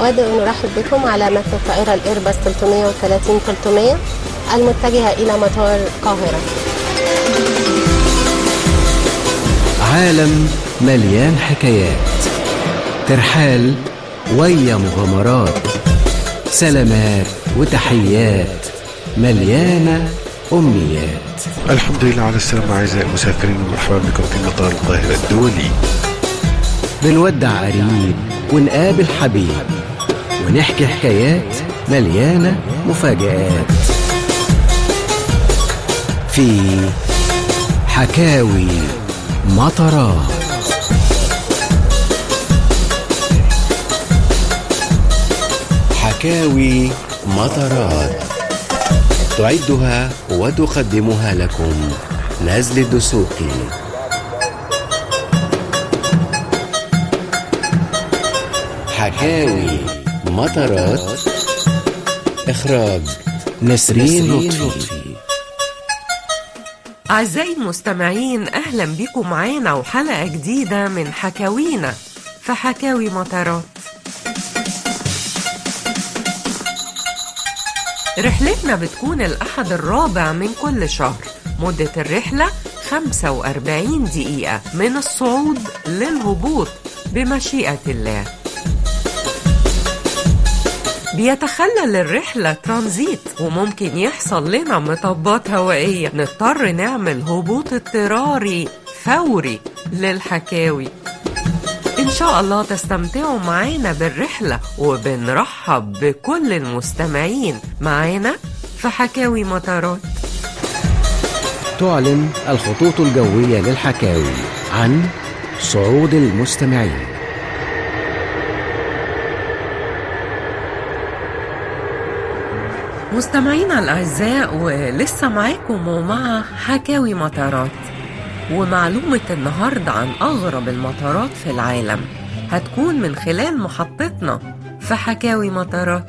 أود أن أرحب بكم على متن الطائرة الإيرباص 330 300 المتجهة إلى مطار القاهرة عالم مليان حكايات ترحال ويا مغامرات سلامات وتحيات مليانة أمنيات الحمد لله على السلامة أعزائي المسافرين ومرحبا بكم في مطار القاهرة الدولي بنودع قريب ونقابل حبيب ونحكي حكايات مليانة مفاجآت في حكاوي مطرات حكاوي مطرات تعدها وتقدمها لكم نزل الدسوقي حكاوي مطرات إخراج نسرين لطفي أعزائي المستمعين أهلا بكم معانا وحلقة جديدة من حكاوينا في حكاوي مطارات رحلتنا بتكون الأحد الرابع من كل شهر مدة الرحلة 45 دقيقة من الصعود للهبوط بمشيئة الله بيتخلل الرحلة ترانزيت وممكن يحصل لنا مطبات هوائية نضطر نعمل هبوط اضطراري فوري للحكاوي إن شاء الله تستمتعوا معانا بالرحلة وبنرحب بكل المستمعين معانا في حكاوي مطارات تعلن الخطوط الجوية للحكاوي عن صعود المستمعين مستمعينا الأعزاء ولسه معاكم ومع حكاوي مطارات ومعلومة النهاردة عن أغرب المطارات في العالم هتكون من خلال محطتنا في حكاوي مطارات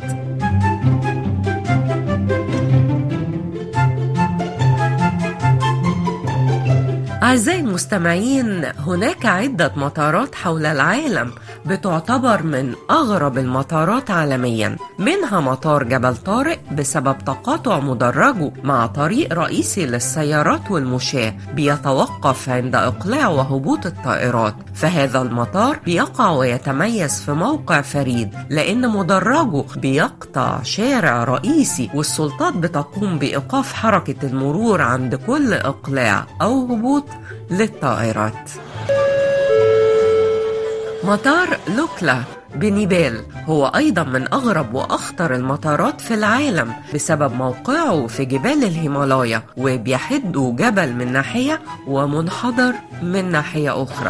أعزائي المستمعين هناك عدة مطارات حول العالم بتعتبر من أغرب المطارات عالميا منها مطار جبل طارق بسبب تقاطع مدرجه مع طريق رئيسي للسيارات والمشاة بيتوقف عند إقلاع وهبوط الطائرات فهذا المطار بيقع ويتميز في موقع فريد لأن مدرجه بيقطع شارع رئيسي والسلطات بتقوم بإيقاف حركة المرور عند كل إقلاع أو هبوط للطائرات مطار لوكلا بنيبال هو أيضا من أغرب وأخطر المطارات في العالم بسبب موقعه في جبال الهيمالايا وبيحده جبل من ناحية ومنحدر من ناحية أخرى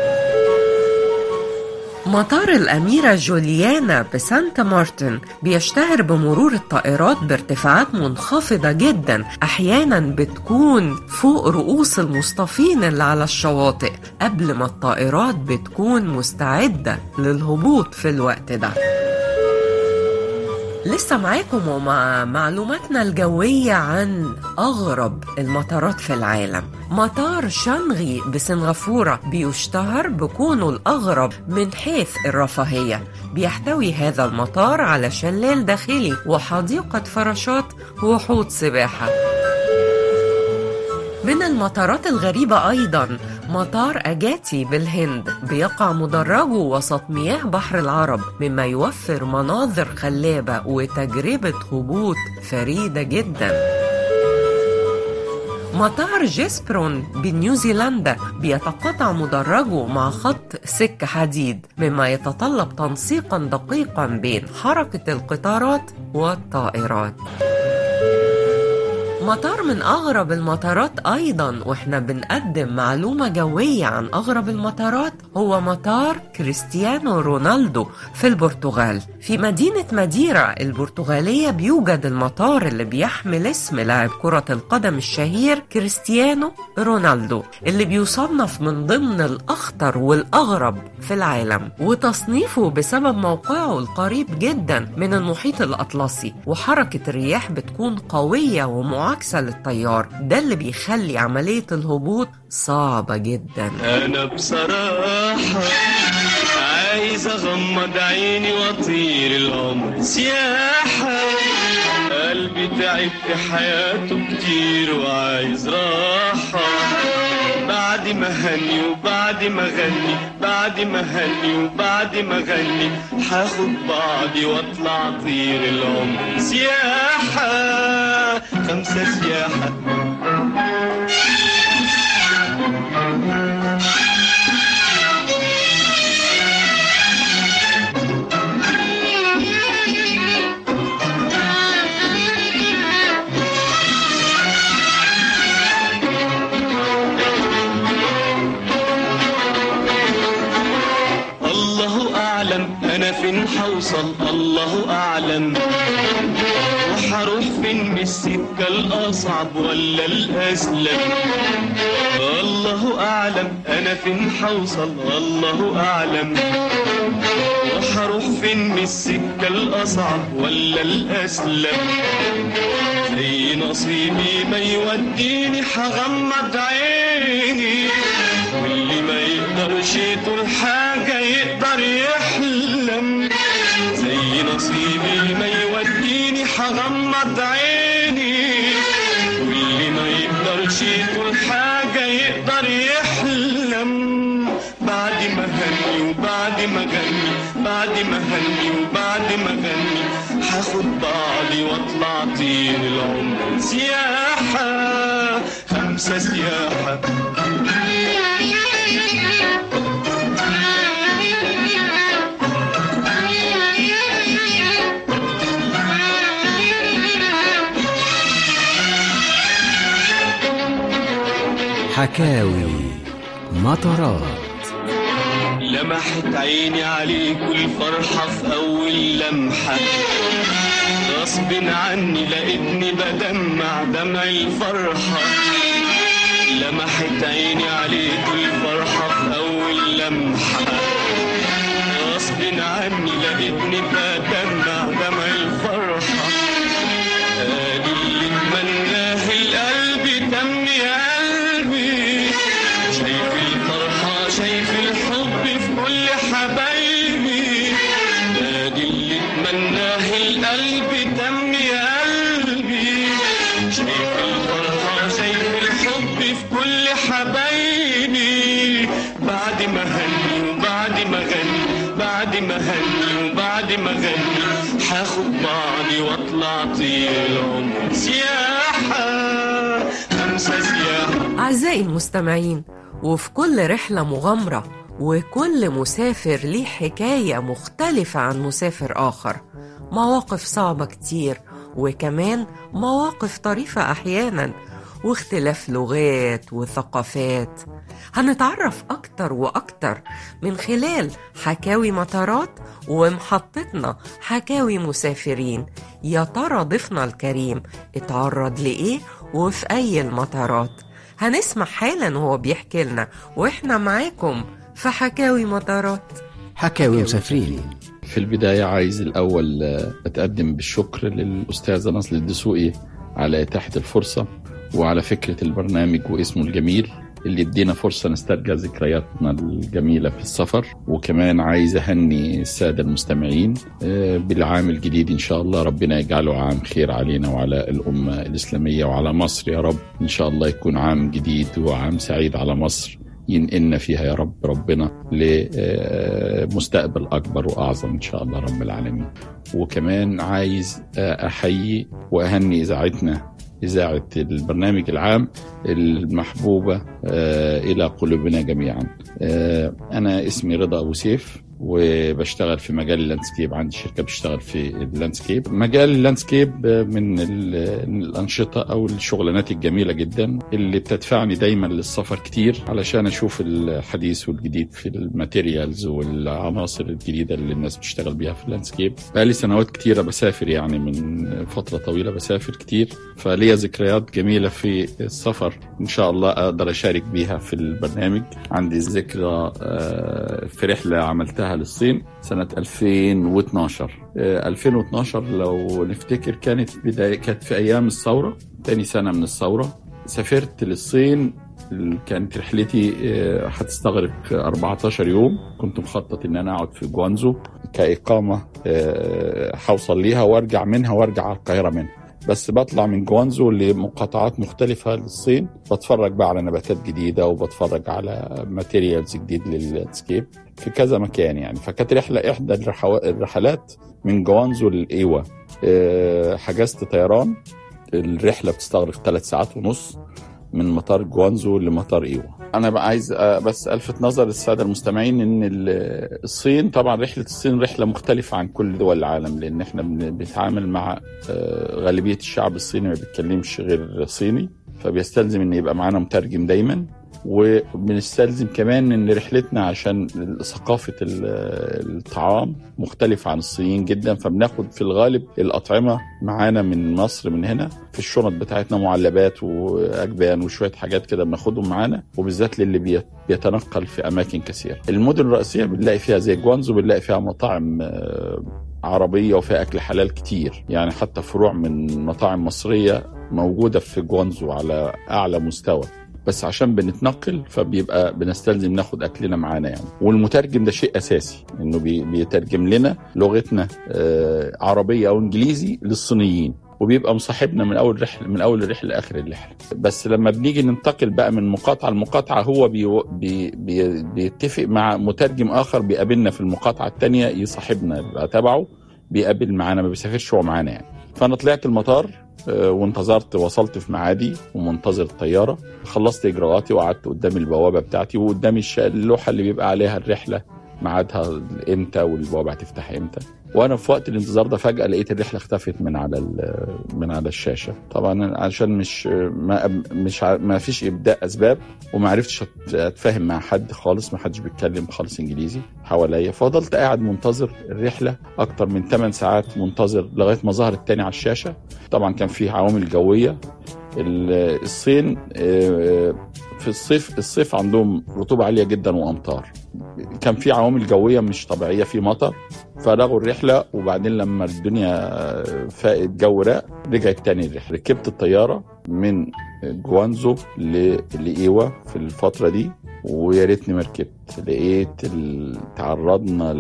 مطار الأميرة جوليانا بسانت مارتن بيشتهر بمرور الطائرات بارتفاعات منخفضة جدا أحيانا بتكون فوق رؤوس المصطفين اللي على الشواطئ قبل ما الطائرات بتكون مستعدة للهبوط في الوقت ده لسه معاكم ومع معلوماتنا الجوية عن أغرب المطارات في العالم مطار شانغي بسنغافورة بيشتهر بكونه الأغرب من حيث الرفاهية بيحتوي هذا المطار على شلال داخلي وحديقة فراشات وحوض سباحة من المطارات الغريبة أيضا مطار أجاتي بالهند بيقع مدرجه وسط مياه بحر العرب مما يوفر مناظر خلابة وتجربة هبوط فريدة جدا مطار جيسبرون بنيوزيلندا بيتقاطع مدرجه مع خط سكة حديد مما يتطلب تنسيقا دقيقا بين حركة القطارات والطائرات مطار من أغرب المطارات أيضا وإحنا بنقدم معلومة جوية عن أغرب المطارات هو مطار كريستيانو رونالدو في البرتغال في مدينة ماديرا البرتغالية بيوجد المطار اللي بيحمل اسم لاعب كرة القدم الشهير كريستيانو رونالدو اللي بيصنف من ضمن الأخطر والأغرب في العالم وتصنيفه بسبب موقعه القريب جدا من المحيط الأطلسي وحركة الرياح بتكون قوية ومعاكسة للتيار ده اللي بيخلي عملية الهبوط صعبة جدا انا بصراحة عايز اغمض عيني واطير العمر سياحة قلبي تعب في حياته كتير وعايز راحة بعد ما هني وبعد ما غني بعد ما هني وبعد ما غني هاخد بعضي واطلع طير العمر سياحة خمسة سياحة الله أعلم أنا فين حوصل الله أعلم وحروح فين من السكة الأصعب ولا الأسلم الله أعلم أنا فين حوصل الله أعلم وحروح فين من السكة الأصعب ولا الأسلم زي نصيبي ما يوديني هغمض عيني واللي ما يقدرش طول حاجة يقدر يحلم زي نصيبي ما يوديني هغمض عيني واللي ما يقدرش طول حاجة يقدر يحلم بعد ما هني وبعد ما غني بعد ما هني وبعد ما غني هاخد بعضي واطلع طير العمر سياحة خمسة سياحة حكاوي مطرات لمحت عيني عليك والفرحة في أول لمحة غصب عني لقيتني بدمع دمع الفرحة لمحت عيني عليك والفرحة في أول لمحة غصب عني لقيتني بدمع دمع الفرحة ادي اللي اتمناه القلب تم يا قلبي شايف الفرحة شايف الحب في كل حبايبي ادي اللي اتمناه القلب تم يا قلبي شايف الفرحة شايف الحب في كل حبايبي بعد ما هني وبعد ما غني بعد ما هني وبعد ما غني هاخد بعضي واطلع طير العمر سياحة خمسة سياحة أعزائي المستمعين وفي كل رحلة مغامرة وكل مسافر ليه حكاية مختلفة عن مسافر آخر مواقف صعبة كتير وكمان مواقف طريفة أحيانا واختلاف لغات وثقافات هنتعرف أكتر وأكتر من خلال حكاوي مطارات ومحطتنا حكاوي مسافرين يا ترى ضيفنا الكريم اتعرض لإيه وفي أي المطارات هنسمع حالا وهو بيحكي لنا واحنا معاكم في حكاوي مطارات حكاوي مسافرين في البداية عايز الأول آه، أتقدم بالشكر للأستاذة نصل الدسوقي على إتاحة الفرصة وعلى فكرة البرنامج واسمه الجميل اللي ادينا فرصة نسترجع ذكرياتنا الجميلة في السفر وكمان عايز أهني السادة المستمعين آه، بالعام الجديد إن شاء الله ربنا يجعله عام خير علينا وعلى الأمة الإسلامية وعلى مصر يا رب إن شاء الله يكون عام جديد وعام سعيد على مصر ينقلنا فيها يا رب ربنا لمستقبل أكبر وأعظم إن شاء الله رب العالمين وكمان عايز آه، أحيي وأهني إذاعتنا إذاعة البرنامج العام المحبوبة آه، إلى قلوبنا جميعا آه، أنا اسمي رضا أبو سيف وبشتغل في مجال اللاندسكيب عندي شركة بشتغل في اللاندسكيب مجال اللاندسكيب من ال- من الأنشطة أو الشغلانات الجميلة جدا اللي بتدفعني دايما للسفر كتير علشان أشوف الحديث والجديد في الماتيريالز والعناصر الجديدة اللي الناس بتشتغل بيها في اللاندسكيب بقالي سنوات كتيرة بسافر يعني من فترة طويلة بسافر كتير فليا ذكريات جميلة في السفر إن شاء الله أقدر أشارك بيها في البرنامج عندي ذكرى آه، في رحلة عملتها للصين سنة 2012 آه، 2012 لو نفتكر كانت بداية كانت في أيام الثورة تاني سنة من الثورة سافرت للصين ال- كانت رحلتي آه، هتستغرق 14 يوم كنت مخطط ان انا اقعد في جوانزو كاقامه آه، هوصل ليها وارجع منها وارجع على القاهره منها بس بطلع من جوانزو لمقاطعات مختلفة للصين بتفرج بقى على نباتات جديدة وبتفرج على ماتيريالز جديد لللاندسكيب في كذا مكان يعني فكانت رحلة إحدى الرحو- الرحلات من جوانزو للإيوة آه، حجزت طيران الرحلة بتستغرق ثلاث ساعات ونص من مطار جوانزو لمطار ايوا انا بقى عايز آه، بس الفت نظر الساده المستمعين ان ال- الصين طبعا رحله الصين رحله مختلفه عن كل دول العالم لان احنا بن- بنتعامل مع آه، غالبيه الشعب الصيني ما بيتكلمش غير صيني فبيستلزم ان يبقى معانا مترجم دايما وبنستلزم كمان ان رحلتنا عشان ثقافه ال- الطعام مختلفه عن الصينيين جدا فبناخد في الغالب الاطعمه معانا من مصر من هنا في الشنط بتاعتنا معلبات واجبان وشويه حاجات كده بناخدهم معانا وبالذات للي بي- بيتنقل في اماكن كثيره. المدن الرئيسيه بنلاقي فيها زي جوانزو بنلاقي فيها مطاعم آه، عربيه وفيها اكل حلال كتير يعني حتى فروع من مطاعم مصريه موجوده في جوانزو على اعلى مستوى بس عشان بنتنقل فبيبقى بنستلزم ناخد اكلنا معانا يعني والمترجم ده شيء اساسي انه بي- بيترجم لنا لغتنا آه، عربيه او انجليزي للصينيين وبيبقى مصاحبنا من اول رحله من اول الرحله لاخر الرحله بس لما بنيجي ننتقل بقى من مقاطعه لمقاطعه هو بي بي بي بيتفق مع مترجم اخر بيقابلنا في المقاطعه الثانيه يصاحبنا يبقى تبعه بيقابل معانا ما بيسافرش هو معانا يعني فانا طلعت المطار آه، وانتظرت وصلت في معادي ومنتظر الطياره خلصت اجراءاتي وقعدت قدام البوابه بتاعتي وقدامي الش- اللوحه اللي بيبقى عليها الرحله ميعادها امتى والبوابه هتفتح امتى وانا في وقت الانتظار ده فجاه لقيت الرحله اختفت من على ال- من على الشاشه طبعا عشان مش ما مش ع- ما فيش ابداء اسباب وما عرفتش أت- اتفاهم مع حد خالص ما حدش بيتكلم خالص انجليزي حواليا فضلت قاعد منتظر الرحله اكتر من 8 ساعات منتظر لغايه ما ظهر التاني على الشاشه طبعا كان فيه عوامل جويه ال- الصين آه، في الصيف الصيف عندهم رطوبه عاليه جدا وامطار كان في عوامل جويه مش طبيعيه في مطر فلغوا الرحله وبعدين لما الدنيا فاقت جو راق رجعت تاني الرحله ركبت الطياره من جوانزو ل- لايوا في الفتره دي ويا ريتني ما ركبت لقيت ال- تعرضنا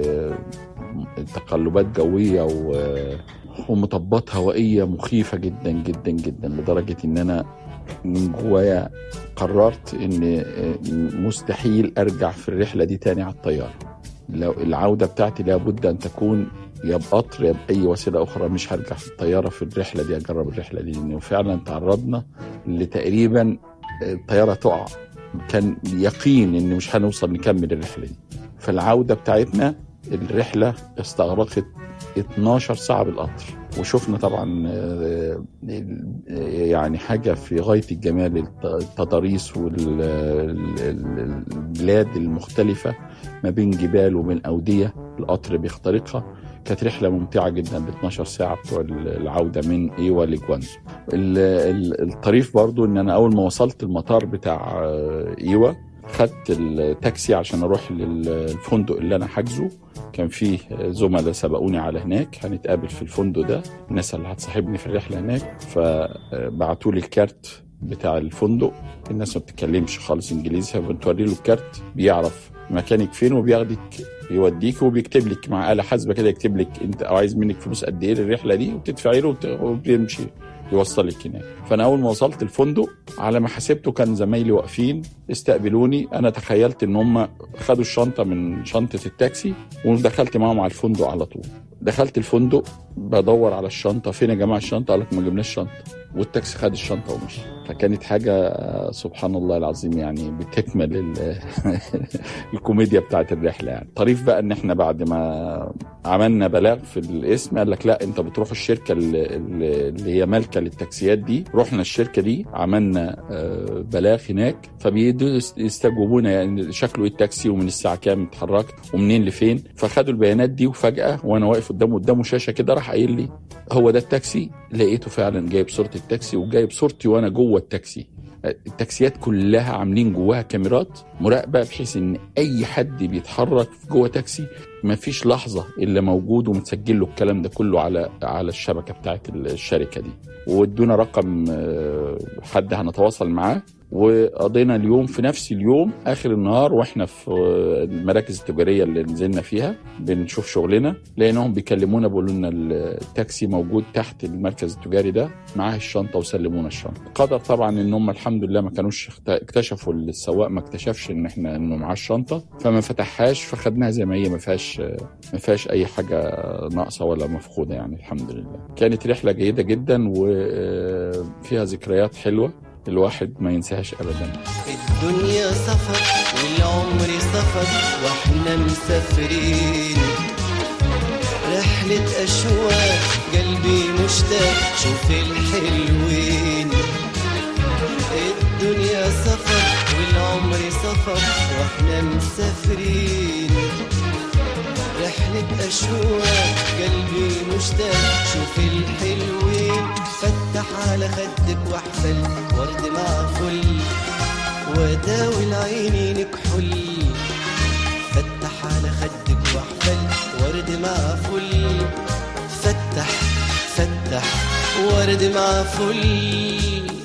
لتقلبات جويه و ومطبات هوائيه مخيفه جدا جدا جدا لدرجه ان انا من جوايا قررت ان مستحيل ارجع في الرحله دي تاني على الطياره لو العوده بتاعتي لابد ان تكون يا بقطر يا باي وسيله اخرى مش هرجع في الطياره في الرحله دي اجرب الرحله دي لانه فعلا تعرضنا لتقريبا الطياره تقع كان يقين ان مش هنوصل نكمل الرحله دي فالعوده بتاعتنا الرحله استغرقت 12 ساعه بالقطر وشفنا طبعا آه، يعني حاجه في غايه الجمال الت- التضاريس والبلاد المختلفه ما بين جبال وبين اوديه القطر بيخترقها كانت رحله ممتعه جدا ال 12 ساعه بتوع العوده من ايوا لجوانزو ال- ال- الطريف برضو ان انا اول ما وصلت المطار بتاع آه، ايوا خدت التاكسي عشان اروح للفندق اللي انا حاجزه كان فيه زملاء سبقوني على هناك هنتقابل في الفندق ده الناس اللي هتصاحبني في الرحله هناك فبعتوا لي الكارت بتاع الفندق الناس ما بتتكلمش خالص انجليزي فبتوري له الكارت بيعرف مكانك فين وبياخدك يوديك وبيكتب لك مع آلة حاسبة كده يكتب لك انت عايز منك فلوس قد ايه للرحلة دي وتدفعي له وت- وبيمشي يوصلك هناك فانا اول ما وصلت الفندق على ما حسبته كان زمايلي واقفين استقبلوني انا تخيلت ان هم خدوا الشنطه من شنطه التاكسي ودخلت معاهم على الفندق على طول دخلت الفندق بدور على الشنطه فين يا جماعه الشنطه قال لك ما جبناش شنطه والتاكسي خد الشنطه ومشي فكانت حاجه آه، سبحان الله العظيم يعني بتكمل ال- الكوميديا بتاعت الرحله يعني طريف بقى ان احنا بعد ما عملنا بلاغ في الاسم قال لك لا انت بتروح الشركه اللي, اللي هي مالكه للتاكسيات دي رحنا الشركه دي عملنا آه، بلاغ هناك فبيدوا يست- يستجوبونا يعني شكله ايه التاكسي ومن الساعه كام اتحرك ومنين لفين فخدوا البيانات دي وفجاه وانا واقف قدامه قدامه شاشه كده راح قايل لي هو ده التاكسي لقيته فعلا جايب صوره التاكسي وجايب صورتي وانا جوه التاكسي التاكسيات كلها عاملين جواها كاميرات مراقبه بحيث ان اي حد بيتحرك جوه تاكسي ما فيش لحظه الا موجود ومتسجل له الكلام ده كله على على الشبكه بتاعت الشركه دي وادونا رقم آه، حد هنتواصل معاه وقضينا اليوم في نفس اليوم اخر النهار واحنا في المراكز التجاريه اللي نزلنا فيها بنشوف شغلنا لقيناهم بيكلمونا بيقولوا لنا التاكسي موجود تحت المركز التجاري ده معاه الشنطه وسلمونا الشنطه قدر طبعا ان هم الحمد لله ما كانوش اخت- اكتشفوا السواق ما اكتشفش ان احنا انه معاه الشنطه فما فتحهاش فخدناها زي ما هي ما فيهاش ما فيهاش اي حاجه ناقصه ولا مفقوده يعني الحمد لله كانت رحله جيده جدا وفيها ذكريات حلوه الواحد ما ينساهاش ابدا الدنيا سفر والعمر سفر واحنا مسافرين رحلة أشواق قلبي مشتاق شوف الحلوين الدنيا سفر والعمر سفر واحنا مسافرين رحلة أشواق قلبي مشتاق شوف الحلوين فتح على خدك واحفل ورد مع فل وداوي العينين كحل فتح على خدك واحفل ورد مع فل فتح فتح ورد مع فل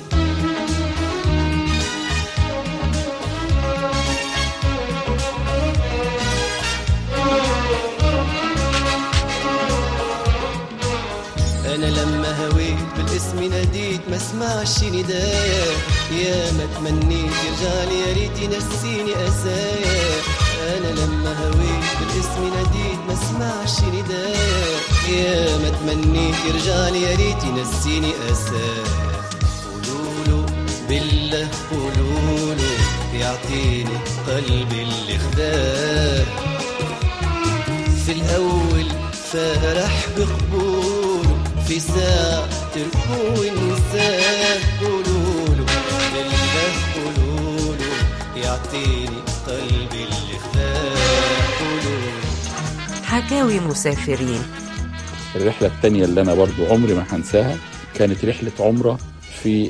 انا لما هويت بالاسم ناديت ما اسمعش ندايا يا ما تمنيت يرجع لي يا ريت ينسيني اسايا انا لما هويت بالاسم ناديت ما اسمعش ندايا يا ما تمنيت يرجع لي يا ريت ينسيني اسايا قولوله بالله قولوله يعطيني قلبي اللي خداه في الأول فرح بقبوله في ساعة تركه وانساه قولوله بالله قولوله يعطيني قلبي اللي خداه قولوله حكاوي مسافرين الرحلة التانية اللي أنا برضو عمري ما هنساها كانت رحلة عمرة في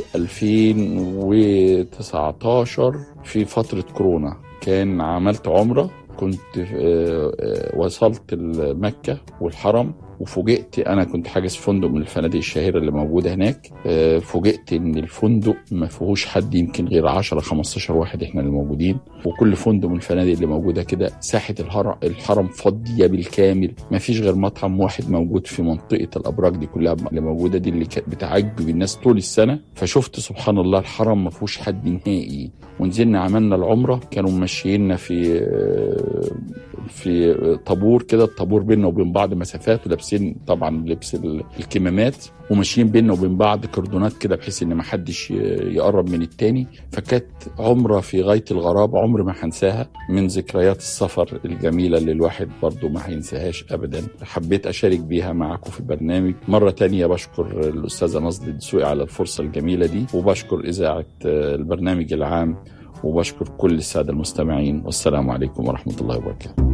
2019 في فترة كورونا كان عملت عمرة كنت آه، آه، وصلت مكة والحرم وفوجئت انا كنت حاجز فندق من الفنادق الشهيره اللي موجوده هناك آه، فوجئت ان الفندق ما فيهوش حد يمكن غير 10 15 واحد احنا اللي موجودين وكل فندق من الفنادق اللي موجوده كده ساحه الحرم الحرم فاضيه بالكامل ما فيش غير مطعم واحد موجود في منطقه الابراج دي كلها اللي موجوده دي اللي كانت بتعجب الناس طول السنه فشفت سبحان الله الحرم ما فيهوش حد نهائي ونزلنا عملنا العمره كانوا ماشييننا في آه، في طابور كده الطابور بيننا وبين بعض مسافات ولابسين طبعا لبس ال- الكمامات وماشيين بيننا وبين بعض كردونات كده بحيث ان ما حدش ي- يقرب من التاني فكانت عمره في غايه الغرابه عمر ما هنساها من ذكريات السفر الجميله اللي الواحد برضو ما هينساهاش ابدا حبيت اشارك بيها معكم في البرنامج مره تانية بشكر الاستاذه نصر الدسوقي على الفرصه الجميله دي وبشكر اذاعه آه، البرنامج العام وبشكر كل الساده المستمعين والسلام عليكم ورحمه الله وبركاته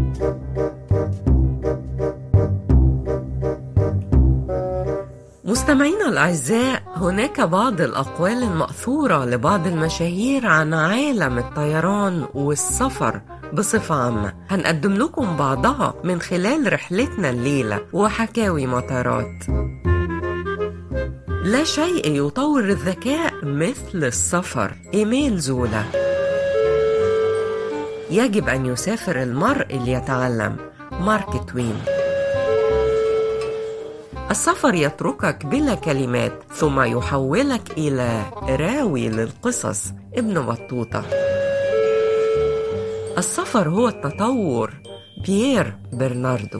مستمعينا الأعزاء هناك بعض الأقوال المأثورة لبعض المشاهير عن عالم الطيران والسفر بصفة عامة هنقدم لكم بعضها من خلال رحلتنا الليلة وحكاوي مطارات لا شيء يطور الذكاء مثل السفر إيميل زولا يجب أن يسافر المرء ليتعلم مارك توين السفر يتركك بلا كلمات ثم يحولك إلى راوي للقصص ابن بطوطة السفر هو التطور بيير برناردو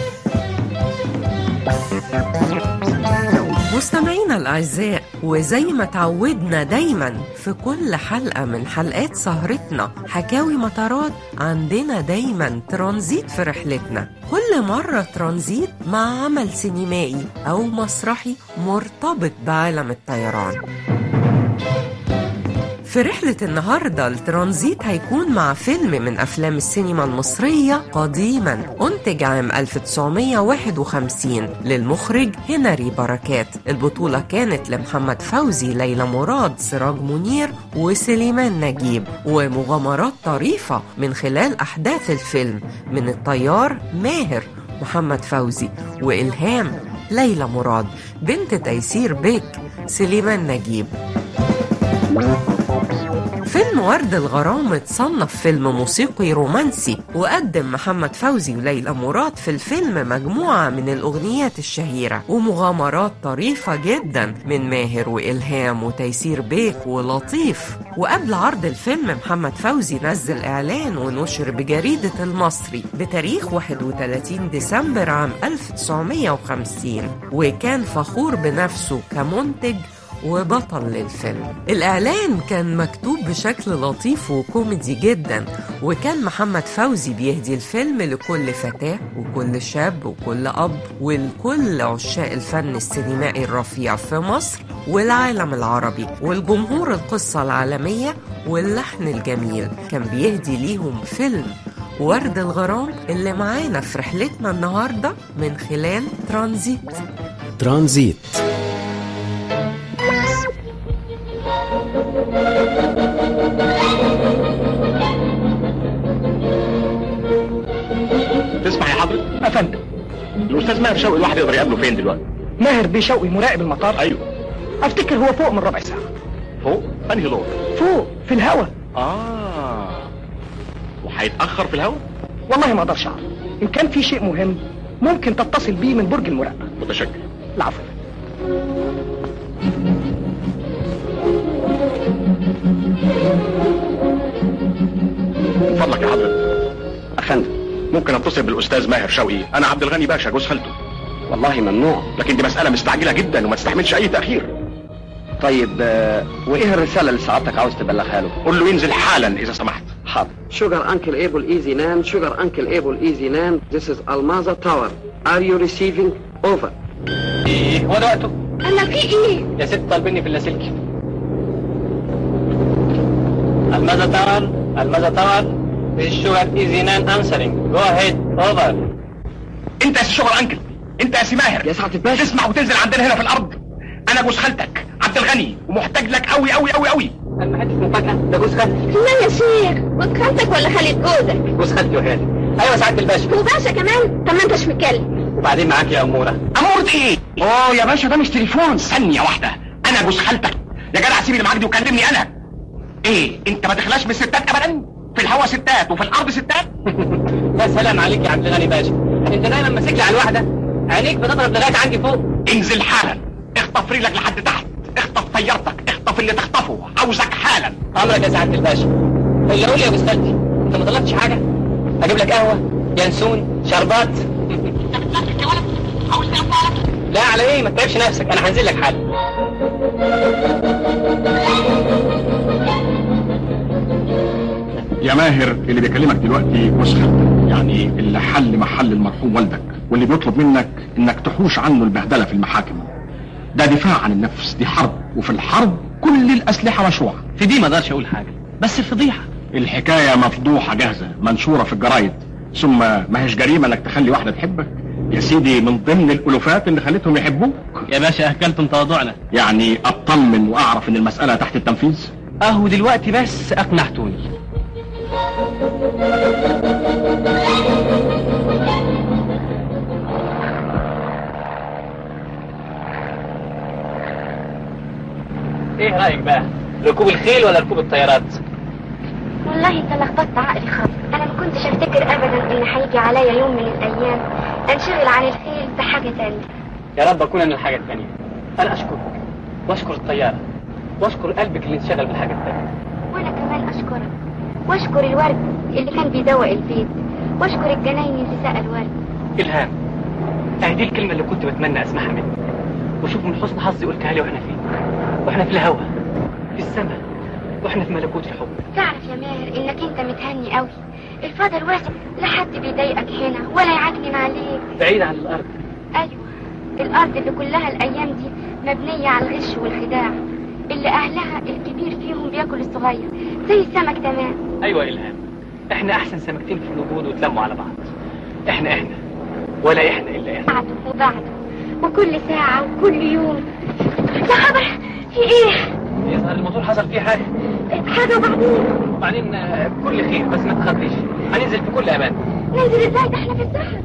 مستمعينا الأعزاء وزي ما تعودنا دايما في كل حلقة من حلقات سهرتنا حكاوي مطارات عندنا دايما ترانزيت في رحلتنا كل مرة ترانزيت مع عمل سينمائي أو مسرحي مرتبط بعالم الطيران في رحلة النهاردة الترانزيت هيكون مع فيلم من أفلام السينما المصرية قديما أنتج عام 1951 للمخرج هنري بركات البطولة كانت لمحمد فوزي ليلى مراد سراج منير وسليمان نجيب ومغامرات طريفة من خلال أحداث الفيلم من الطيار ماهر محمد فوزي وإلهام ليلى مراد بنت تيسير بيك سليمان نجيب فيلم ورد الغرام اتصنف فيلم موسيقي رومانسي وقدم محمد فوزي وليلى مراد في الفيلم مجموعة من الأغنيات الشهيرة ومغامرات طريفة جدا من ماهر وإلهام وتيسير بيك ولطيف وقبل عرض الفيلم محمد فوزي نزل إعلان ونشر بجريدة المصري بتاريخ 31 ديسمبر عام 1950 وكان فخور بنفسه كمنتج وبطل للفيلم الإعلان كان مكتوب بشكل لطيف وكوميدي جدا وكان محمد فوزي بيهدي الفيلم لكل فتاة وكل شاب وكل أب ولكل عشاق الفن السينمائي الرفيع في مصر والعالم العربي والجمهور القصة العالمية واللحن الجميل كان بيهدي ليهم فيلم ورد الغرام اللي معانا في رحلتنا النهاردة من خلال ترانزيت ترانزيت تسمع يا حضرتك افندم الاستاذ ماهر شوقي الواحد يقدر يقابله فين دلوقتي ماهر بيه شوقي مراقب المطار ايوه افتكر هو فوق من ربع ساعه فوق انهي دور فوق في الهوا اه وهيتاخر في الهوا والله ما اقدرش اعرف ان كان في شيء مهم ممكن تتصل بيه من برج المراقبه متشكر العفو من فضلك يا حضرتك افندم ممكن اتصل بالاستاذ ماهر شوقي انا عبد الغني باشا جوز خالته والله ممنوع لكن دي مساله مستعجله جدا وما تستحملش اي تاخير طيب آه، وايه الرساله اللي سعادتك عاوز تبلغها له قول له ينزل حالا اذا سمحت حاضر شوجر انكل ايبل ايزي نام شوجر انكل ايبل ايزي نام This is Almaza Tower Are you receiving over ايه هو ده وقته انا في ايه يا ست طالبيني في اللاسلكي الماذا تاور الماذا تاور الشوجر ايزي نان انسرنج جو هيد اوفر انت يا سي شغل انكل انت يا سي ماهر يا سعاده الباشا تسمع وتنزل عندنا هنا في الارض انا جوز خالتك عبد الغني ومحتاج لك قوي قوي قوي قوي انا حته مفاجاه ده جوز خالتي لا يا شيخ جوز خالتك ولا خالد جوزك جوز خالتي وهاني ايوه سعاده الباشا وباشا كمان طب ما انتش متكلم وبعدين معاك يا اموره امورة ايه اوه يا باشا ده مش تليفون ثانيه واحده انا جوز خالتك يا جدع سيب اللي معاك دي وكلمني انا ايه انت ما تخلاش من الستات ابدا في الهوا ستات وفي الارض ستات يا سلام عليك يا عبد الغني باشا انت دايما ماسك لي على الواحده عينيك بتضرب لغايه عندي فوق انزل حالا اخطف رجلك لحد تحت اخطف طيارتك اخطف اللي تخطفه عاوزك حالا امرك يا سعاده الباشا اللي قول لي يا جوز خالتي انت ما طلبتش حاجه اجيب لك قهوه ينسون شربات لا على ايه ما تتعبش نفسك انا هنزل لك حالا يا ماهر اللي بيكلمك دلوقتي جوز خالتك يعني اللي حل محل المرحوم والدك واللي بيطلب منك انك تحوش عنه البهدله في المحاكم ده دفاع عن النفس دي حرب وفي الحرب كل الاسلحه مشروعه في دي ما اقدرش اقول حاجه بس الفضيحه الحكايه مفضوحه جاهزه منشوره في الجرايد ثم ما هيش جريمه انك تخلي واحده تحبك يا سيدي من ضمن الالوفات اللي خلتهم يحبوك يا باشا اكلتم تواضعنا يعني اطمن واعرف ان المساله تحت التنفيذ اهو دلوقتي بس اقنعتوني ايه رايك بقى ركوب الخيل ولا ركوب الطيارات والله انت لخبطت عقلي خالص انا ما كنتش افتكر ابدا ان هيجي عليا يوم من الايام انشغل عن الخيل بحاجه تانية يا رب اكون انا الحاجه الثانيه انا اشكرك واشكر الطياره واشكر قلبك اللي انشغل بالحاجه الثانيه وانا كمان اشكرك واشكر الورد اللي كان بيدوق البيت واشكر الجناين اللي سقى الورد الهام اهي دي الكلمه اللي كنت بتمنى اسمعها منك وشوف من حسن حظي قلتها لي واحنا فين واحنا في الهوا في السماء واحنا في ملكوت الحب تعرف يا ماهر انك انت متهني قوي الفضل واسع لا حد بيضايقك هنا ولا يعكنن عليك بعيد عن الارض ايوه الارض اللي كلها الايام دي مبنيه على الغش والخداع اللي اهلها الكبير فيهم بياكل الصغير زي السمك تمام ايوه الهام احنا احسن سمكتين في الوجود وتلموا على بعض احنا احنا ولا احنا الا احنا بعده وبعده وكل ساعة وكل يوم يا خبر في ايه؟ يظهر الموتور حصل فيه حاجه حاجة وبعدين وبعدين آه، كل خير بس ما تخافيش هننزل في كل امان ننزل ازاي ده احنا في الصحراء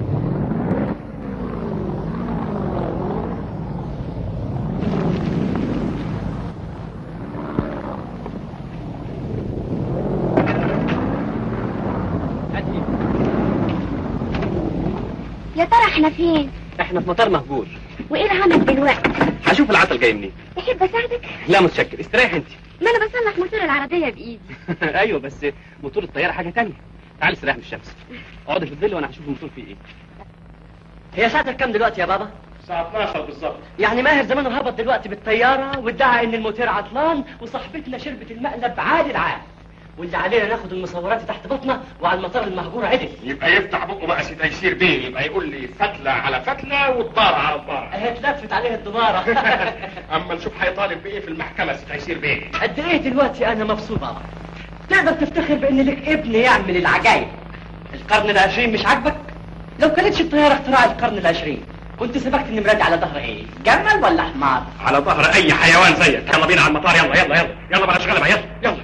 يا ترى احنا فين؟ احنا في مطار مهجور وايه العمل دلوقتي؟ هشوف العطل جاي منين تحب اساعدك؟ لا متشكر استريح انت ما انا بصلح موتور العربية بايدي ايوه بس موتور الطياره حاجه تانية تعالي استريح من الشمس اقعدي في الظل وانا هشوف الموتور فيه ايه هي ساعتك كام دلوقتي يا بابا؟ الساعه 12 بالظبط يعني ماهر زمانه هبط دلوقتي بالطيارة وادعى ان الموتور عطلان وصاحبتنا شربت المقلب عالي العال واللي علينا ناخد المصورات تحت بطنه وعلى المطار المهجور عدل يبقى يفتح بقه بقى سيد تيسير بيه يبقى يقول لي فتله على فتله والدار على الدار اهي اتلفت عليه الدمارة اما نشوف هيطالب بايه في المحكمه سيد تيسير بيه قد ايه دلوقتي انا مبسوط بابا تقدر تفتخر بان لك ابن يعمل العجايب القرن العشرين مش عاجبك لو كانتش الطيارة اختراع القرن العشرين كنت سبقت النمرات على ظهر ايه جمل ولا حمار على ظهر اي حيوان زيك يلا بينا على المطار يلا يلا يلا يلا بلاش غلبه يلا يلا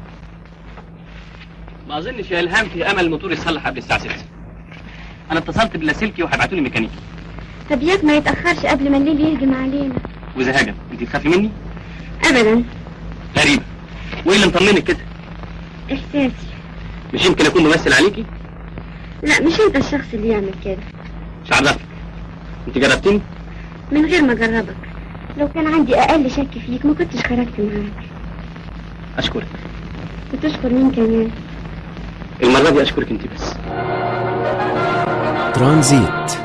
ما اظنش يا الهام في امل الموتور يتصلح قبل الساعه 6 انا اتصلت باللاسلكي وهيبعتوا لي ميكانيكي طب ياك ما يتأخرش قبل ما الليل يهجم علينا واذا هاجم انت تخافي مني ابدا غريبه وايه اللي مطمنك كده احساسي مش يمكن اكون ممثل عليكي لا مش انت الشخص اللي يعمل كده مش عرفك انت جربتني من غير ما اجربك لو كان عندي اقل شك فيك ما كنتش خرجت معاك اشكرك وتشكر مين كمان المره دي اشكرك انت بس ترانزيت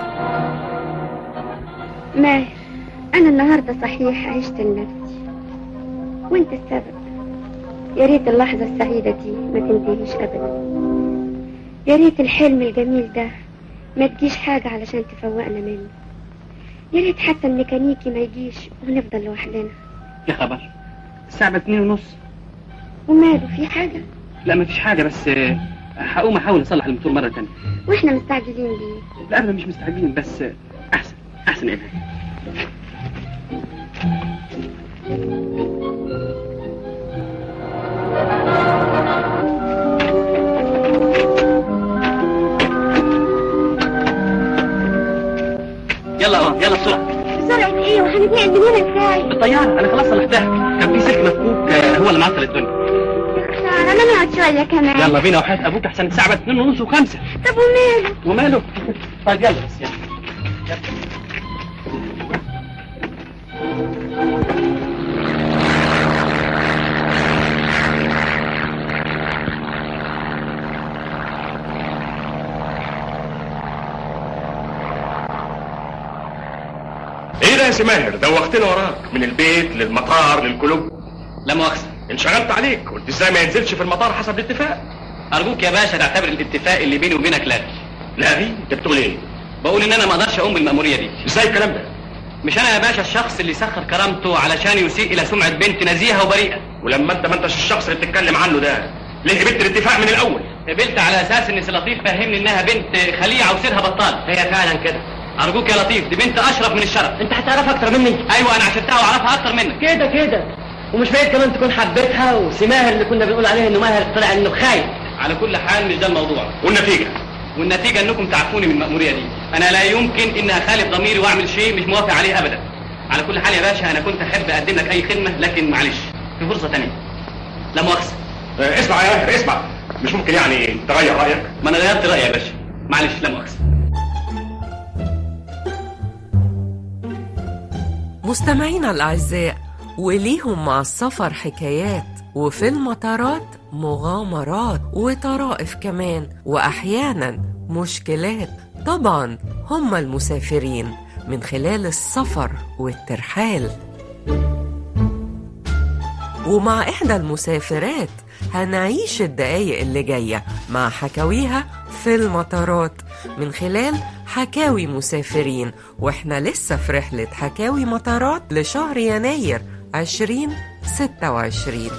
ماهر انا النهارده صحيح عشت لنفسي وانت السبب يا ريت اللحظه السعيده دي ما تنتهيش ابدا يا ريت الحلم الجميل ده ما تجيش حاجه علشان تفوقنا منه يا ريت حتى الميكانيكي ما يجيش ونفضل لوحدنا يا خبر الساعه بقت 2 ونص وماله في حاجه لا مفيش حاجه بس آه، هقوم احاول اصلح الموتور مره تانية واحنا مستعجلين ليه لا ابدا مش مستعجلين بس آه، احسن احسن يا ابني يلا اه يلا بسرعه بسرعه ايه وهنتنقل من هنا ازاي بالطياره انا خلاص صلحتها كان في سلك مفكوك آه، هو اللي معطل الدنيا خساره ما نقعد شويه كمان يلا بينا وحياة ابوك احسن الساعه بقت 2 ونص وخمسة طب وماله وماله طيب يلا بس يلا ايه ده يا سي ماهر دوختنا وراك من البيت للمطار للكلوب لا مؤاخذه انشغلت عليك قلت ازاي ما ينزلش في المطار حسب الاتفاق ارجوك يا باشا تعتبر الاتفاق اللي بيني وبينك لاغي لاغي انت بتقول ايه بقول ان انا ما اقدرش اقوم بالمأمورية دي ازاي الكلام ده مش انا يا باشا الشخص اللي سخر كرامته علشان يسيء الى سمعة بنت نزيهة وبريئة ولما انت ما انتش الشخص اللي بتتكلم عنه ده ليه قبلت الاتفاق من الاول قبلت على اساس ان سي لطيف فهمني انها بنت خليعة وسيرها بطال هي فعلا كده ارجوك يا لطيف دي بنت اشرف من الشرف انت هتعرف اكتر مني ايوه انا عشرتها واعرفها اكتر منك كده كده ومش بعيد كمان تكون حبيتها وسماهر اللي كنا بنقول عليه انه ماهر طلع انه خايف على كل حال مش ده الموضوع والنتيجه والنتيجة انكم تعرفوني من المأمورية دي انا لا يمكن ان اخالف ضميري واعمل شيء مش موافق عليه ابدا على كل حال يا باشا انا كنت احب اقدم لك اي خدمة لكن معلش في فرصة تانية لا مؤاخذة اه، اسمع يا ماهر اسمع مش ممكن يعني تغير رايك ما انا غيرت رأيي يا باشا معلش لا مؤاخذة مستمعينا الأعزاء وليهم مع السفر حكايات وفي المطارات مغامرات وطرائف كمان وأحيانا مشكلات طبعا هم المسافرين من خلال السفر والترحال ومع إحدى المسافرات هنعيش الدقايق اللي جاية مع حكاويها في المطارات من خلال حكاوي مسافرين واحنا لسه في رحلة حكاوي مطارات لشهر يناير 20 26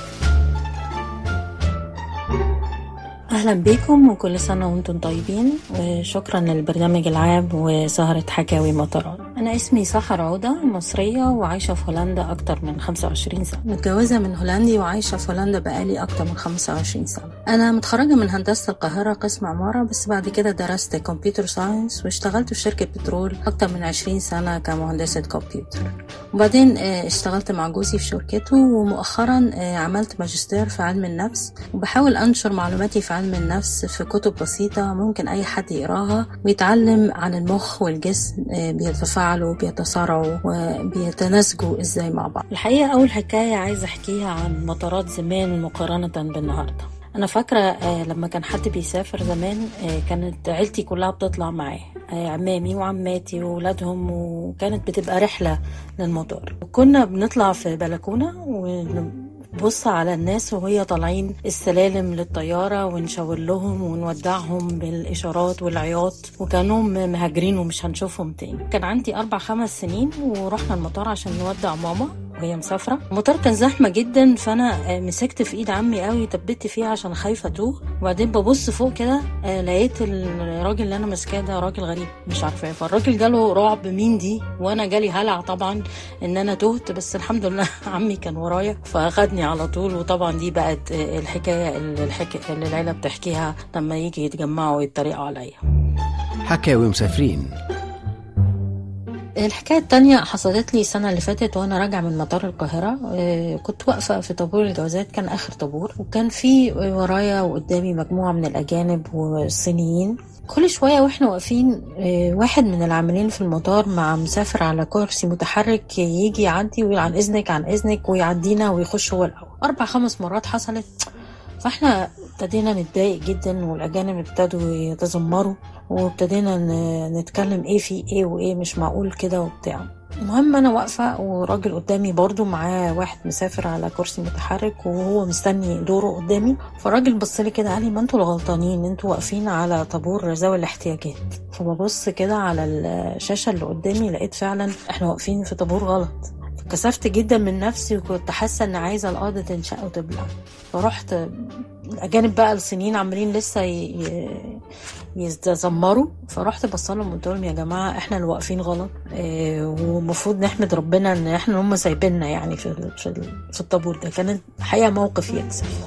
أهلا بيكم وكل سنة وانتم طيبين وشكرا للبرنامج العام وسهرة حكاوي مطارات أنا اسمي سحر عودة مصرية وعايشة في هولندا أكتر من 25 سنة متجوزة من هولندي وعايشة في هولندا بقالي أكتر من 25 سنة أنا متخرجة من هندسة القاهرة قسم عمارة بس بعد كده درست كمبيوتر ساينس واشتغلت في شركة بترول أكتر من 20 سنة كمهندسة كمبيوتر وبعدين آه، اشتغلت مع جوزي في شركته ومؤخرا آه، عملت ماجستير في علم النفس وبحاول أنشر معلوماتي في علم النفس في كتب بسيطة ممكن أي حد يقراها ويتعلم عن المخ والجسم آه، بيتفاعلوا بيتصارعوا وبيتناسجوا ازاي مع بعض الحقيقة أول حكاية عايزة أحكيها عن مطارات زمان مقارنة بالنهاردة أنا فاكرة آه، لما كان حد بيسافر زمان آه، كانت عيلتي كلها بتطلع معاه آه، عمامي وعماتي وولادهم وكانت بتبقى رحلة للمطار وكنا بنطلع في بلكونة ونبص على الناس وهي طالعين السلالم للطيارة ونشاور لهم ونودعهم بالإشارات والعياط وكانهم مهاجرين ومش هنشوفهم تاني كان عندي أربع خمس سنين ورحنا المطار عشان نودع ماما وهي مسافرة المطار كان زحمة جدا فأنا آه، مسكت في إيد عمي قوي تبت فيها عشان خايفة أتوه وبعدين ببص فوق كده آه، لقيت الراجل اللي أنا ماسكاه ده راجل غريب مش عارفاه فالراجل جاله رعب مين دي وأنا جالي هلع طبعا إن أنا تهت بس الحمد لله عمي كان ورايا فأخدني على طول وطبعا دي بقت آه، الحكاية اللي, الحكاية اللي العيلة بتحكيها لما يجي يتجمعوا ويتريقوا عليا حكاوي مسافرين الحكاية التانية حصلت لي السنة اللي فاتت وأنا راجعة من مطار القاهرة آه، كنت واقفة في طابور الجوازات كان آخر طابور وكان في ورايا وقدامي مجموعة من الأجانب والصينيين كل شوية واحنا واقفين آه، واحد من العاملين في المطار مع مسافر على كرسي متحرك يجي يعدي ويقول عن إذنك عن إذنك ويعدينا ويخش هو الأول أربع خمس مرات حصلت فاحنا ابتدينا نتضايق جدا والاجانب ابتدوا يتذمروا وابتدينا ن- نتكلم ايه في ايه وايه مش معقول كده وبتاع المهم انا واقفه وراجل قدامي برضو معاه واحد مسافر على كرسي متحرك وهو مستني دوره قدامي فالراجل بص لي كده قال لي ما انتوا الغلطانين انتوا واقفين على طابور ذوي الاحتياجات فببص كده على الشاشه اللي قدامي لقيت فعلا احنا واقفين في طابور غلط كسفت جدا من نفسي وكنت حاسه ان عايزه الارض تنشق وتبلع فرحت الاجانب بقى الصينيين عمالين لسه ي- ي- يتذمروا فرحت بصلهم قلت لهم يا جماعه احنا اللي واقفين غلط اه ومفروض نحمد ربنا ان احنا هم سايبيننا يعني في ال- في, ال- في الطابور ده كانت حقيقه موقف يكسف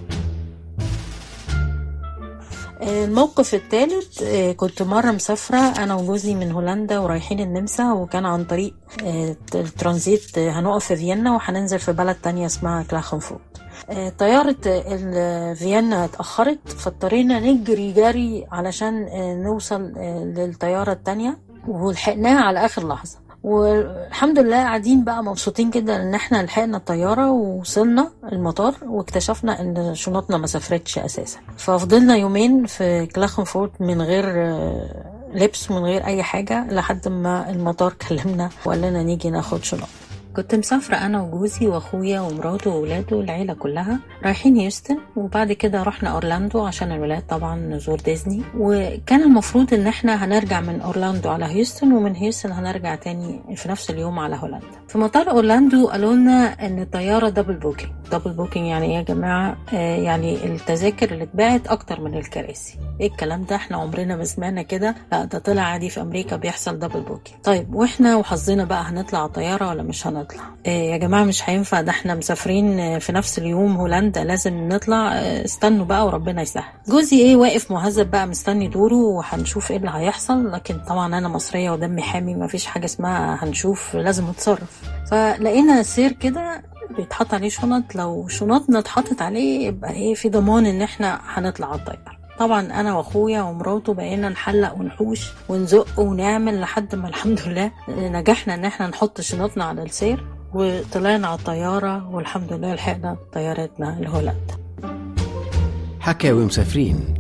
الموقف الثالث آه، كنت مرة مسافرة أنا وجوزي من هولندا ورايحين النمسا وكان عن طريق آه، الترانزيت آه، هنقف في فيينا وهننزل في بلد تانية اسمها كلاخنفورت آه، طيارة ال- فيينا اتأخرت فاضطرينا نجري جري علشان آه، نوصل آه، للطيارة التانية ولحقناها على آخر لحظة والحمد لله قاعدين بقى مبسوطين جدا ان احنا لحقنا الطيارة ووصلنا المطار واكتشفنا ان شنطنا ما سافرتش اساسا ففضلنا يومين في كلاخنفورت من غير آه، لبس ومن غير اي حاجة لحد ما المطار كلمنا وقال لنا نيجي ناخد شنط كنت مسافرة أنا وجوزي وأخويا ومراته وولاده العيلة كلها رايحين هيوستن وبعد كده رحنا أورلاندو عشان الولاد طبعا نزور ديزني وكان المفروض إن احنا هنرجع من أورلاندو على هيوستن ومن هيوستن هنرجع تاني في نفس اليوم على هولندا في مطار أورلاندو قالوا لنا إن الطيارة دبل بوكينج دبل بوكينج يعني إيه يا جماعة آه يعني التذاكر اللي اتباعت أكتر من الكراسي ايه الكلام ده احنا عمرنا ما سمعنا كده لا ده طلع عادي في امريكا بيحصل دبل بوكينج طيب واحنا وحظنا بقى هنطلع على الطياره ولا مش هنطلع إيه يا جماعه مش هينفع ده احنا مسافرين آه، في نفس اليوم هولندا لازم نطلع آه، استنوا بقى وربنا يسهل جوزي ايه واقف مهذب بقى مستني دوره وهنشوف ايه اللي هيحصل لكن طبعا انا مصريه ودمي حامي ما فيش حاجه اسمها هنشوف لازم نتصرف فلقينا سير كده بيتحط عليه شنط لو شنطنا اتحطت عليه يبقى ايه في ضمان ان احنا هنطلع على الطياره طبعا انا واخويا ومراته بقينا نحلق ونحوش ونزق ونعمل لحد ما الحمد لله نجحنا ان احنا نحط شنطنا على السير وطلعنا على الطياره والحمد لله لحقنا طيارتنا لهولندا حكاوي مسافرين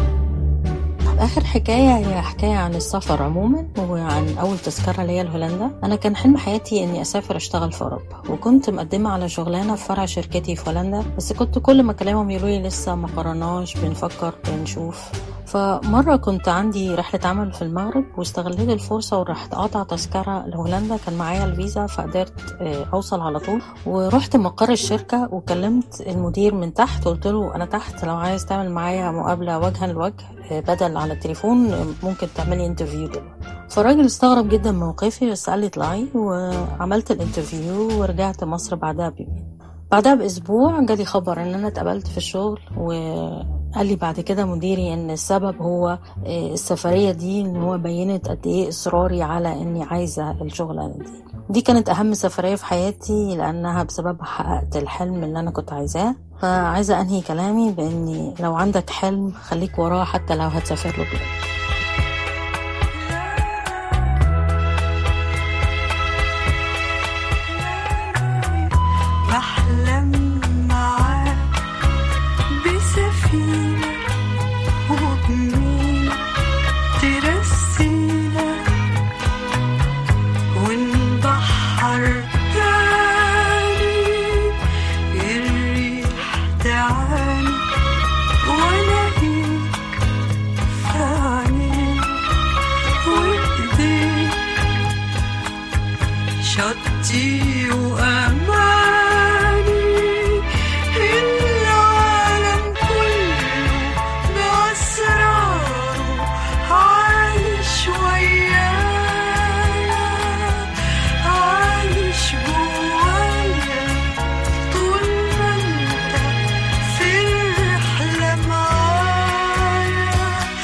آخر حكاية هي حكاية عن السفر عموما وعن أول تذكرة ليا لهولندا أنا كان حلم حياتي إني أسافر أشتغل في أوروبا وكنت مقدمة على شغلانة في فرع شركتي في هولندا بس كنت كل ما أكلمهم يقولوا لي لسه ما قررناش بنفكر بنشوف فمرة كنت عندي رحلة عمل في المغرب واستغليت الفرصة ورحت قاطع تذكرة لهولندا كان معايا الفيزا فقدرت آه، أوصل على طول ورحت مقر الشركة وكلمت المدير من تحت قلت له أنا تحت لو عايز تعمل معايا مقابلة وجها لوجه آه، بدل على التليفون آه، ممكن تعملي انترفيو دلوقتي فالراجل استغرب جدا موقفي بس قال لي اطلعي وعملت الانترفيو ورجعت مصر بعدها بيومين بعدها باسبوع جالي خبر ان انا اتقبلت في الشغل وقال لي بعد كده مديري ان السبب هو آه، السفريه دي ان هو بينت قد ايه اصراري على اني عايزه الشغلانه دي دي كانت اهم سفريه في حياتي لانها بسببها حققت الحلم اللي انا كنت عايزاه فعايزه انهي كلامي باني لو عندك حلم خليك وراه حتى لو هتسافر له بلاد بحلم معاك بسفينة وبمين ترسينا ونبحر تاني الريح تعاني والاقيك في عينيك وايديك شطي وأماني العالم كله بأسراره عايش ويايا عايش جوايا طول ما انت في الرحلة معايا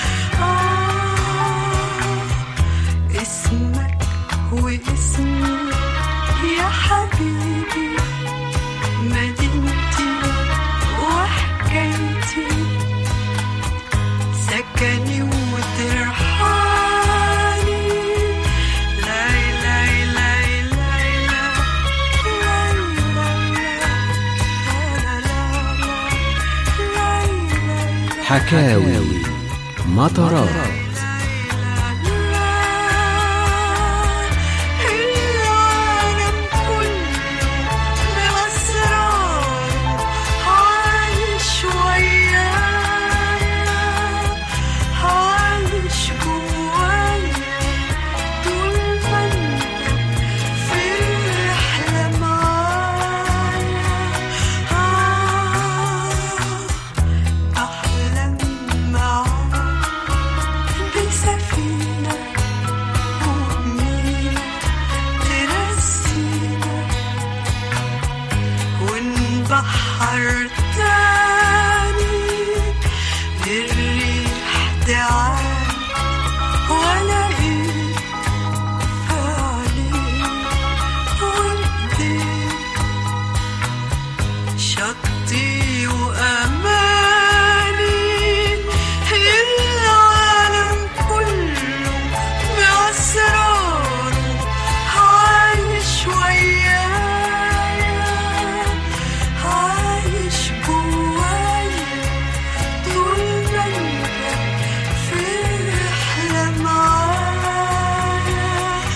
آه اسمك واسمي يا حبيبي مدينتي وحكايتي سكني وترحالي لاي لاي لاي لاي لاي حكاوي مطرات العالم كله بأسراره عايش ويايا عايش جوايا طول ما انت في الرحلة معايا آه أحلم معاك بسفينة وبمينا ترسينا ونبحر تاني الريح تعاني والاقيك عليك وايديك شطي وأماني العالم كله بأسراره عايش ويايا عايش جوايا طول ما انت في الرحلة معايا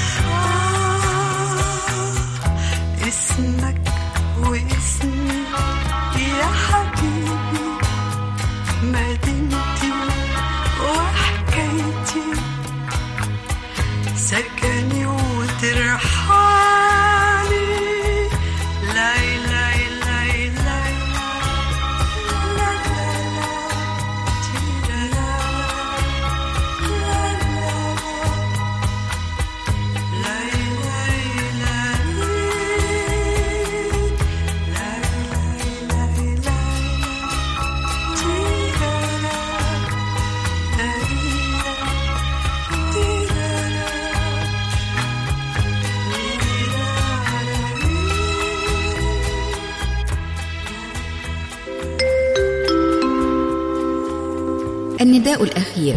آه اسمك واسمي يا حبيبي مدينتي وحكايتي سكني وترحالي لاي لاي لاي لاي لا لا لا تيرا لا لا لا لاي لاي لاي لاي النداء الأخير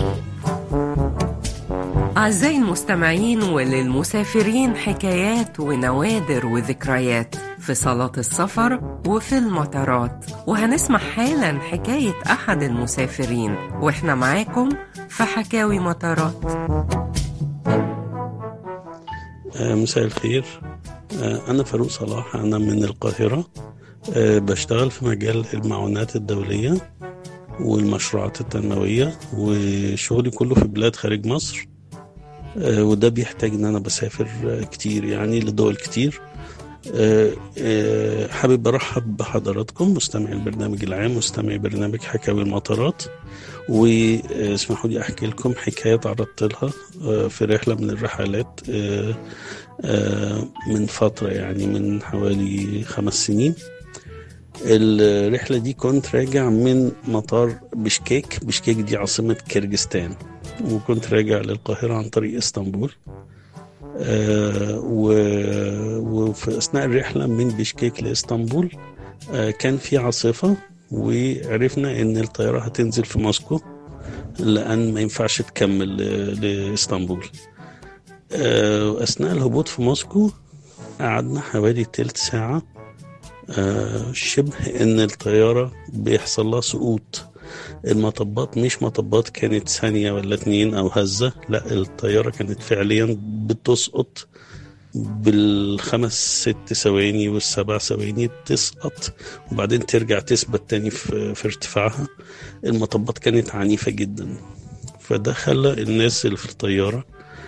أعزائي المستمعين وللمسافرين حكايات ونوادر وذكريات في صالات السفر وفي المطارات وهنسمع حالا حكاية أحد المسافرين وإحنا معاكم في حكاوي مطارات آه، مساء الخير آه، أنا فاروق صلاح أنا من القاهرة آه، بشتغل في مجال المعونات الدولية والمشروعات التنموية وشغلي كله في بلاد خارج مصر آه، وده بيحتاج ان انا بسافر آه، كتير يعني لدول كتير آه، آه، حابب ارحب بحضراتكم مستمعي البرنامج العام مستمعي برنامج حكاوي المطارات واسمحوا لي احكي لكم حكايه تعرضت لها آه، في رحله من الرحلات آه، آه، من فتره يعني من حوالي خمس سنين الرحله دي كنت راجع من مطار بشكيك بشكيك دي عاصمه كيرجستان وكنت راجع للقاهره عن طريق اسطنبول آه، و- وفي اثناء الرحله من بشكيك لاسطنبول آه، كان في عاصفه وعرفنا ان الطياره هتنزل في موسكو لان ما ينفعش تكمل ل- لاسطنبول آه، اثناء الهبوط في موسكو قعدنا حوالي تلت ساعه آه، شبه ان الطياره بيحصل لها سقوط المطبات مش مطبات كانت ثانية ولا اتنين أو هزة لا الطيارة كانت فعليا بتسقط بالخمس ست ثواني والسبع ثواني تسقط وبعدين ترجع تثبت تاني في, في ارتفاعها المطبات كانت عنيفة جدا فده خلى الناس اللي في الطيارة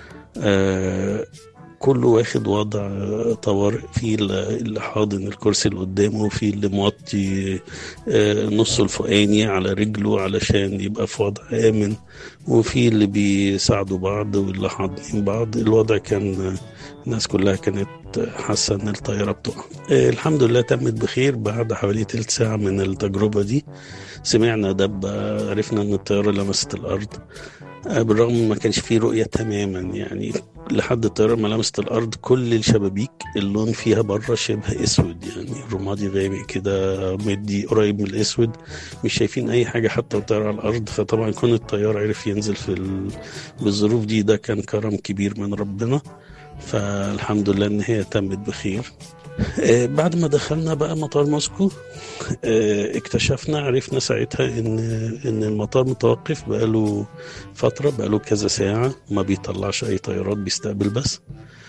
آه كله واخد وضع طوارئ في اللي حاضن الكرسي اللي قدامه وفي اللي موطي آه، نصه الفوقاني على رجله علشان يبقى في وضع آمن وفي اللي بيساعدوا بعض واللي حاضنين بعض الوضع كان الناس كلها كانت حاسة ان الطيارة بتقع آه، الحمد لله تمت بخير بعد حوالي تلت ساعة من التجربة دي سمعنا دب عرفنا ان الطيارة لمست الارض آه، بالرغم من ما كانش فيه رؤية تماما يعني لحد الطيارة ما لمست الأرض كل الشبابيك اللون فيها بره شبه أسود يعني رمادي غامق كده مدي قريب من الأسود مش شايفين أي حاجة حتى الطيارة على الأرض فطبعا كون الطيار عرف ينزل في ال... بالظروف دي ده كان كرم كبير من ربنا فالحمد لله إن هي تمت بخير آه، بعد ما دخلنا بقى مطار موسكو آه، اكتشفنا عرفنا ساعتها ان ان المطار متوقف بقاله فتره بقاله كذا ساعه ما بيطلعش اي طيارات بيستقبل بس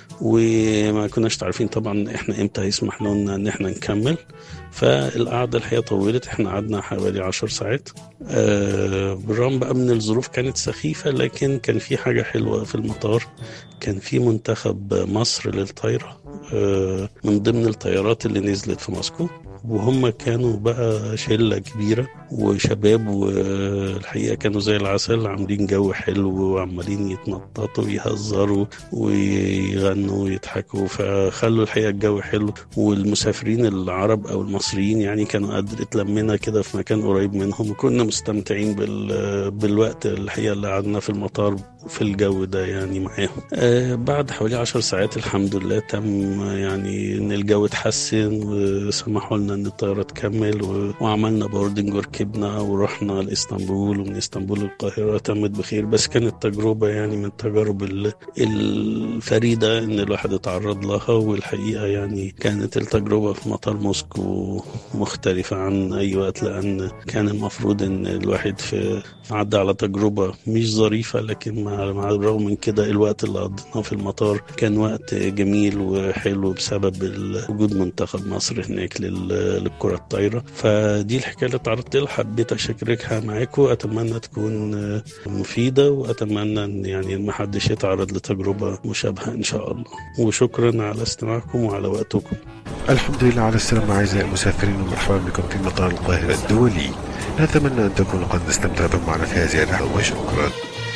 وما كناش عارفين طبعا احنا امتى هيسمح لنا ان احنا نكمل فالقعده الحقيقه طولت احنا قعدنا حوالي عشر ساعات آه بالرغم بقى من الظروف كانت سخيفه لكن كان في حاجه حلوه في المطار كان في منتخب مصر للطايره آه من ضمن الطيارات اللي نزلت في موسكو وهم كانوا بقى شلة كبيرة وشباب والحقيقة كانوا زي العسل عاملين جو حلو وعمالين يتنططوا ويهزروا ويغنوا ويضحكوا فخلوا الحقيقة الجو حلو والمسافرين العرب أو المصريين يعني كانوا قادر اتلمنا كده في مكان قريب منهم وكنا مستمتعين بال... بالوقت الحقيقة اللي قعدنا في المطار في الجو ده يعني معاهم آه بعد حوالي عشر ساعات الحمد لله تم يعني ان الجو اتحسن وسمحوا لنا ان الطياره تكمل و... وعملنا بوردنج وركبنا ورحنا لاسطنبول ومن اسطنبول للقاهره تمت بخير بس كانت تجربه يعني من التجارب ال- الفريده ان الواحد اتعرض لها والحقيقه يعني كانت التجربه في مطار موسكو مختلفه عن اي وقت لان كان المفروض ان الواحد في عدى على تجربه مش ظريفه لكن مع مع الرغم من كده الوقت اللي قضيناه في المطار كان وقت جميل وحلو بسبب ال- وجود منتخب مصر هناك لل- للكرة الطايرة فدي الحكاية اللي تعرضت لها حبيت أشاركها معاكم أتمنى تكون مفيدة وأتمنى أن يعني ما حدش يتعرض لتجربة مشابهة إن شاء الله وشكرا على استماعكم وعلى وقتكم الحمد لله على السلامة أعزائي المسافرين ومرحبا بكم في مطار القاهرة الدولي نتمنى أن تكونوا قد استمتعتم معنا في هذه الرحلة وشكرا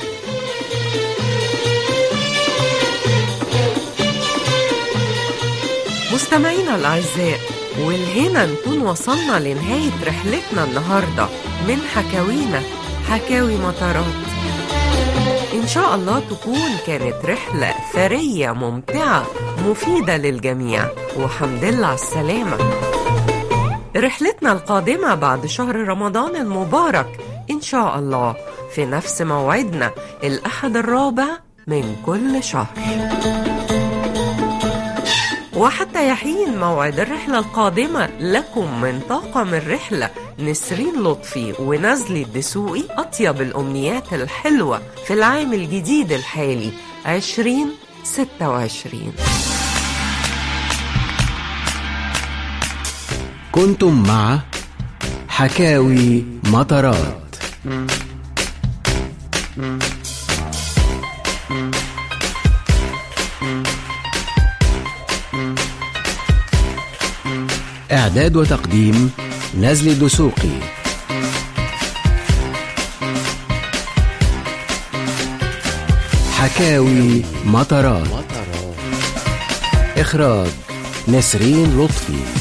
مستمعينا الأعزاء والهنا نكون وصلنا لنهاية رحلتنا النهاردة من حكاوينا حكاوي مطارات إن شاء الله تكون كانت رحلة ثرية ممتعة مفيدة للجميع وحمد لله على السلامة رحلتنا القادمة بعد شهر رمضان المبارك إن شاء الله في نفس موعدنا الأحد الرابع من كل شهر وحتى يحين موعد الرحلة القادمة لكم من طاقم الرحلة نسرين لطفي ونزلي الدسوقي أطيب الأمنيات الحلوة في العام الجديد الحالي 2026 كنتم مع حكاوي مطارات إعداد وتقديم نزل دسوقي حكاوي مطرات إخراج نسرين لطفي